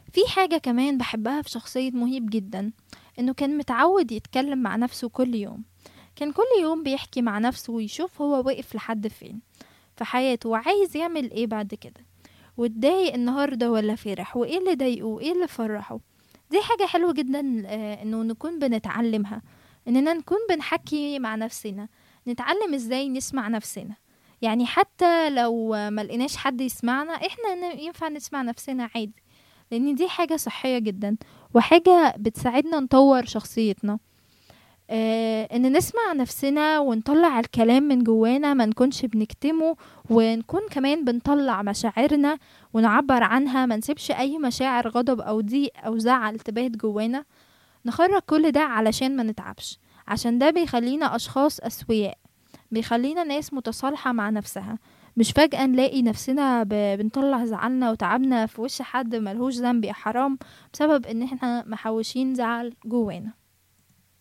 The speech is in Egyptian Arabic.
في حاجة كمان بحبها في شخصية مهيب جدا إنه كان متعود يتكلم مع نفسه كل يوم كان كل يوم بيحكي مع نفسه ويشوف هو واقف لحد فين في حياته وعايز يعمل ايه بعد كده واتضايق النهاردة ولا فرح وايه اللي ضايقه وايه اللي فرحه دي حاجة حلوة جدا آه، انه نكون بنتعلمها اننا نكون بنحكي مع نفسنا نتعلم ازاي نسمع نفسنا يعني حتى لو ما لقيناش حد يسمعنا احنا ن- ينفع نسمع نفسنا عادي لان دي حاجة صحية جدا وحاجة بتساعدنا نطور شخصيتنا آه ان نسمع نفسنا ونطلع الكلام من جوانا ما نكونش بنكتمه ونكون كمان بنطلع مشاعرنا ونعبر عنها ما نسيبش اي مشاعر غضب او ضيق او زعل تبات جوانا نخرج كل ده علشان ما نتعبش عشان ده بيخلينا اشخاص اسوياء بيخلينا ناس متصالحة مع نفسها مش فجأة نلاقي نفسنا ب- بنطلع زعلنا وتعبنا في وش حد ملهوش ذنب يا حرام بسبب ان احنا محوشين زعل جوانا